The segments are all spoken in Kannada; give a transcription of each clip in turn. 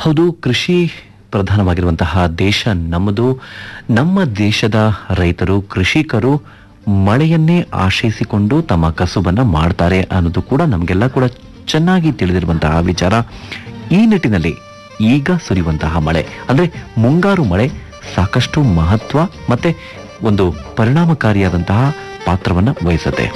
ಹೌದು ಕೃಷಿ ಪ್ರಧಾನವಾಗಿರುವಂತಹ ದೇಶ ನಮ್ಮದು ನಮ್ಮ ದೇಶದ ರೈತರು ಕೃಷಿಕರು ಮಳೆಯನ್ನೇ ಆಶ್ರಯಿಸಿಕೊಂಡು ತಮ್ಮ ಕಸುಬನ್ನ ಮಾಡ್ತಾರೆ ಅನ್ನೋದು ಕೂಡ ನಮಗೆಲ್ಲ ಕೂಡ ಚೆನ್ನಾಗಿ ತಿಳಿದಿರುವಂತಹ ವಿಚಾರ ಈ ನಿಟ್ಟಿನಲ್ಲಿ ಈಗ ಸುರಿಯುವಂತಹ ಮಳೆ ಅಂದ್ರೆ ಮುಂಗಾರು ಮಳೆ ಸಾಕಷ್ಟು ಮಹತ್ವ ಮತ್ತೆ ಒಂದು ಪರಿಣಾಮಕಾರಿಯಾದಂತಹ ಪಾತ್ರವನ್ನ ವಹಿಸುತ್ತೆ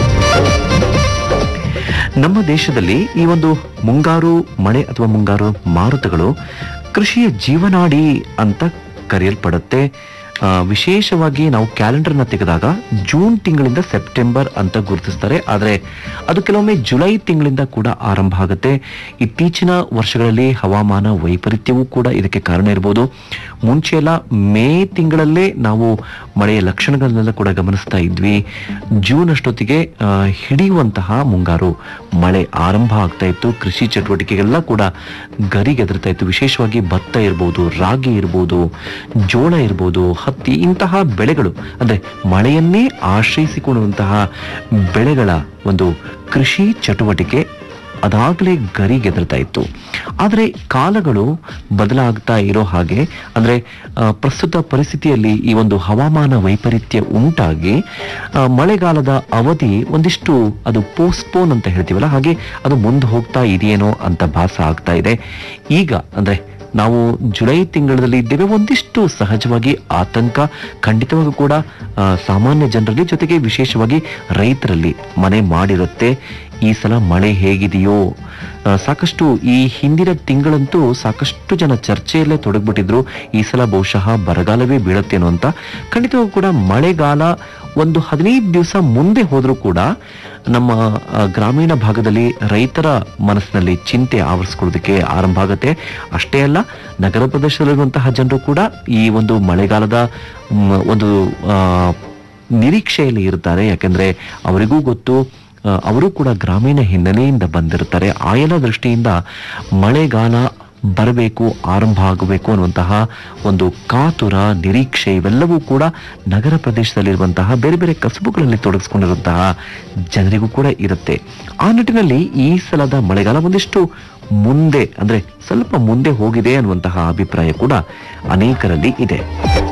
ನಮ್ಮ ದೇಶದಲ್ಲಿ ಈ ಒಂದು ಮುಂಗಾರು ಮಳೆ ಅಥವಾ ಮುಂಗಾರು ಮಾರುತಗಳು ಕೃಷಿಯ ಜೀವನಾಡಿ ಅಂತ ಕರೆಯಲ್ಪಡುತ್ತೆ ಆ, ವಿಶೇಷವಾಗಿ ನಾವು ಕ್ಯಾಲೆಂಡರ್ನ ತೆಗೆದಾಗ ಜೂನ್ ತಿಂಗಳಿಂದ ಸೆಪ್ಟೆಂಬರ್ ಅಂತ ಗುರುತಿಸ್ತಾರೆ ಆದರೆ ಅದು ಕೆಲವೊಮ್ಮೆ ಜುಲೈ ತಿಂಗಳಿಂದ ಕೂಡ ಆರಂಭ ಆಗುತ್ತೆ ಇತ್ತೀಚಿನ ವರ್ಷಗಳಲ್ಲಿ ಹವಾಮಾನ ವೈಪರೀತ್ಯವೂ ಕೂಡ ಇದಕ್ಕೆ ಕಾರಣ ಇರ್ಬೋದು ಮುಂಚೆ ಎಲ್ಲ ಮೇ ತಿಂಗಳಲ್ಲೇ ನಾವು ಮಳೆಯ ಲಕ್ಷಣಗಳನ್ನೆಲ್ಲ ಕೂಡ ಗಮನಿಸ್ತಾ ಇದ್ವಿ ಜೂನ್ ಅಷ್ಟೊತ್ತಿಗೆ ಆ, ಹಿಡಿಯುವಂತಹ ಮುಂಗಾರು ಮಳೆ ಆರಂಭ ಆಗ್ತಾ ಇತ್ತು ಕೃಷಿ ಚಟುವಟಿಕೆಗೆಲ್ಲ ಕೂಡ ಗರಿಗೆದರ್ತಾ ಇತ್ತು ವಿಶೇಷವಾಗಿ ಭತ್ತ ಇರ್ಬೋದು ರಾಗಿ ಇರ್ಬೋದು ಜೋಳ ಇರ್ಬೋದು ಹತ್ತಿ ಇಂತಹ ಬೆಳೆಗಳು ಅಂದ್ರೆ ಮಳೆಯನ್ನೇ ಆಶ್ರಯಿಸಿಕೊಳ್ಳುವಂತಹ ಬೆಳೆಗಳ ಒಂದು ಕೃಷಿ ಚಟುವಟಿಕೆ ಅದಾಗಲೇ ಗರಿಗೆದರ್ತಾ ಇತ್ತು ಆದರೆ ಕಾಲಗಳು ಬದಲಾಗ್ತಾ ಇರೋ ಹಾಗೆ ಅಂದ್ರೆ ಆ, ಪ್ರಸ್ತುತ ಪರಿಸ್ಥಿತಿಯಲ್ಲಿ ಈ ಒಂದು ಹವಾಮಾನ ವೈಪರೀತ್ಯ ಉಂಟಾಗಿ ಆ, ಮಳೆಗಾಲದ ಅವಧಿ ಒಂದಿಷ್ಟು ಅದು ಪೋಸ್ಟ್ಪೋನ್ ಅಂತ ಹೇಳ್ತೀವಲ್ಲ ಹಾಗೆ ಅದು ಮುಂದೆ ಹೋಗ್ತಾ ಇದೆಯೇನೋ ಅಂತ ಭಾಸ ಆಗ್ತಾ ಇದೆ ಈಗ ಅಂದ್ರೆ ನಾವು ಜುಲೈ ತಿಂಗಳಲ್ಲಿ ಇದ್ದೇವೆ ಒಂದಿಷ್ಟು ಸಹಜವಾಗಿ ಆತಂಕ ಖಂಡಿತವಾಗೂ ಕೂಡ ಆ, ಸಾಮಾನ್ಯ ಜನರಲ್ಲಿ ಜೊತೆಗೆ ವಿಶೇಷವಾಗಿ ರೈತರಲ್ಲಿ ಮನೆ ಮಾಡಿರುತ್ತೆ ಈ ಸಲ ಮಳೆ ಹೇಗಿದೆಯೋ ಆ, ಸಾಕಷ್ಟು ಈ ಹಿಂದಿನ ತಿಂಗಳಂತೂ ಸಾಕಷ್ಟು ಜನ ಚರ್ಚೆಯಲ್ಲೇ ತೊಡಗ್ಬಿಟ್ಟಿದ್ರು ಈ ಸಲ ಬಹುಶಃ ಬರಗಾಲವೇ ಬೀಳತ್ತೇನೋ ಅಂತ ಖಂಡಿತವಾಗೂ ಕೂಡ ಮಳೆಗಾಲ ಒಂದು ಹದಿನೈದು ದಿವಸ ಮುಂದೆ ಹೋದ್ರೂ ಕೂಡ ನಮ್ಮ ಆ, ಗ್ರಾಮೀಣ ಭಾಗದಲ್ಲಿ ರೈತರ ಮನಸ್ಸಿನಲ್ಲಿ ಚಿಂತೆ ಆವರಿಸ್ಕೊಳ್ಳೋದಕ್ಕೆ ಆರಂಭ ಆಗುತ್ತೆ ಅಷ್ಟೇ ಅಲ್ಲ ನಗರ ಪ್ರದೇಶದಲ್ಲಿರುವಂತಹ ಜನರು ಕೂಡ ಈ ಒಂದು ಮಳೆಗಾಲದ ಮ್, ಒಂದು ಆ, ನಿರೀಕ್ಷೆಯಲ್ಲಿ ಇರ್ತಾರೆ ಯಾಕೆಂದ್ರೆ ಅವರಿಗೂ ಗೊತ್ತು ಆ, ಅವರು ಕೂಡ ಗ್ರಾಮೀಣ ಹಿನ್ನೆಲೆಯಿಂದ ಬಂದಿರ್ತಾರೆ ಆ ಎಲ್ಲ ದೃಷ್ಟಿಯಿಂದ ಮಳೆಗಾಲ ಬರಬೇಕು ಆರಂಭ ಆಗಬೇಕು ಅನ್ನುವಂತಹ ಒಂದು ಕಾತುರ ನಿರೀಕ್ಷೆ ಇವೆಲ್ಲವೂ ಕೂಡ ನಗರ ಪ್ರದೇಶದಲ್ಲಿರುವಂತಹ ಬೇರೆ ಬೇರೆ ಕಸಬುಗಳಲ್ಲಿ ತೊಡಗಿಸ್ಕೊಂಡಿರುವಂತಹ ಜನರಿಗೂ ಕೂಡ ಇರುತ್ತೆ ಆ ನಿಟ್ಟಿನಲ್ಲಿ ಈ ಸಲದ ಮಳೆಗಾಲ ಒಂದಿಷ್ಟು ಮುಂದೆ ಅಂದ್ರೆ ಸ್ವಲ್ಪ ಮುಂದೆ ಹೋಗಿದೆ ಅನ್ನುವಂತಹ ಅಭಿಪ್ರಾಯ ಕೂಡ ಅನೇಕರಲ್ಲಿ ಇದೆ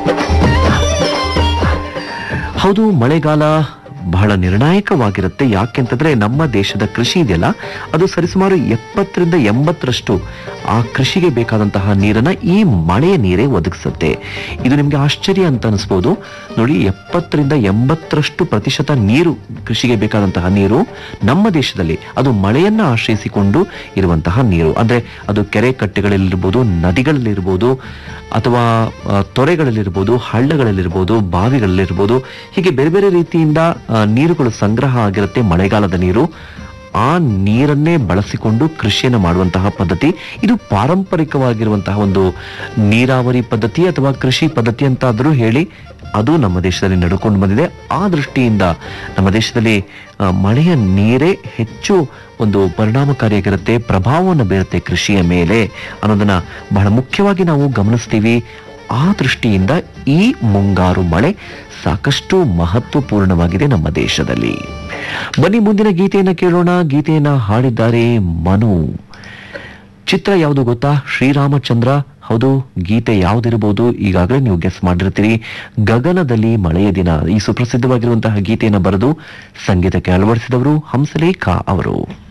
ಹೌದು ಮಳೆಗಾಲ ಬಹಳ ನಿರ್ಣಾಯಕವಾಗಿರುತ್ತೆ ಯಾಕೆಂತಂದ್ರೆ ನಮ್ಮ ದೇಶದ ಕೃಷಿ ಇದೆಯಲ್ಲ ಅದು ಸರಿಸುಮಾರು ಎಪ್ಪತ್ತರಿಂದ ಎಂಬತ್ತರಷ್ಟು ಆ ಕೃಷಿಗೆ ಬೇಕಾದಂತಹ ನೀರನ್ನ ಈ ಮಳೆಯ ನೀರೇ ಒದಗಿಸುತ್ತೆ ಇದು ನಿಮ್ಗೆ ಆಶ್ಚರ್ಯ ಅಂತ ಅನಿಸ್ಬೋದು ನೋಡಿ ಎಪ್ಪತ್ತರಿಂದ ಎಂಬತ್ತರಷ್ಟು ಪ್ರತಿಶತ ನೀರು ಕೃಷಿಗೆ ಬೇಕಾದಂತಹ ನೀರು ನಮ್ಮ ದೇಶದಲ್ಲಿ ಅದು ಮಳೆಯನ್ನ ಆಶ್ರಯಿಸಿಕೊಂಡು ಇರುವಂತಹ ನೀರು ಅಂದ್ರೆ ಅದು ಕೆರೆ ಕಟ್ಟೆಗಳಲ್ಲಿರ್ಬೋದು ನದಿಗಳಲ್ಲಿರ್ಬೋದು ಅಥವಾ ಆ, ತೊರೆಗಳಲ್ಲಿರ್ಬೋದು ಹಳ್ಳಗಳಲ್ಲಿರ್ಬೋದು ಬಾವಿಗಳಲ್ಲಿರ್ಬೋದು ಹೀಗೆ ಬೇರೆ ಬೇರೆ ರೀತಿಯಿಂದ ಆ, ನೀರುಗಳು ಸಂಗ್ರಹ ಆಗಿರುತ್ತೆ ಮಳೆಗಾಲದ ನೀರು ಆ ನೀರನ್ನೇ ಬಳಸಿಕೊಂಡು ಕೃಷಿಯನ್ನು ಮಾಡುವಂತಹ ಪದ್ಧತಿ ಇದು ಪಾರಂಪರಿಕವಾಗಿರುವಂತಹ ಒಂದು ನೀರಾವರಿ ಪದ್ಧತಿ ಅಥವಾ ಕೃಷಿ ಪದ್ಧತಿ ಅಂತಾದರೂ ಹೇಳಿ ಅದು ನಮ್ಮ ದೇಶದಲ್ಲಿ ನಡ್ಕೊಂಡು ಬಂದಿದೆ ಆ ದೃಷ್ಟಿಯಿಂದ ನಮ್ಮ ದೇಶದಲ್ಲಿ ಆ, ಮಳೆಯ ನೀರೇ ಹೆಚ್ಚು ಒಂದು ಪರಿಣಾಮಕಾರಿಯಾಗಿರುತ್ತೆ ಪ್ರಭಾವವನ್ನು ಬೀರುತ್ತೆ ಕೃಷಿಯ ಮೇಲೆ ಅನ್ನೋದನ್ನ ಬಹಳ ಮುಖ್ಯವಾಗಿ ನಾವು ಗಮನಿಸ್ತೀವಿ ಆ ದೃಷ್ಟಿಯಿಂದ ಈ ಮುಂಗಾರು ಮಳೆ ಸಾಕಷ್ಟು ಮಹತ್ವಪೂರ್ಣವಾಗಿದೆ ನಮ್ಮ ದೇಶದಲ್ಲಿ ಬನ್ನಿ ಮುಂದಿನ ಗೀತೆಯನ್ನ ಕೇಳೋಣ ಗೀತೆಯನ್ನ ಹಾಡಿದ್ದಾರೆ ಮನು ಚಿತ್ರ ಯಾವುದು ಗೊತ್ತಾ ಶ್ರೀರಾಮಚಂದ್ರ ಹೌದು ಗೀತೆ ಯಾವ್ದಿರಬಹುದು ಈಗಾಗಲೇ ನೀವು ಗೆಸ್ ಮಾಡಿರ್ತೀರಿ ಗಗನದಲ್ಲಿ ಮಳೆಯ ದಿನ ಈ ಸುಪ್ರಸಿದ್ಧವಾಗಿರುವಂತಹ ಗೀತೆಯನ್ನು ಬರೆದು ಸಂಗೀತಕ್ಕೆ ಅಳವಡಿಸಿದವರು ಹಂಸಲೇಖ ಅವರು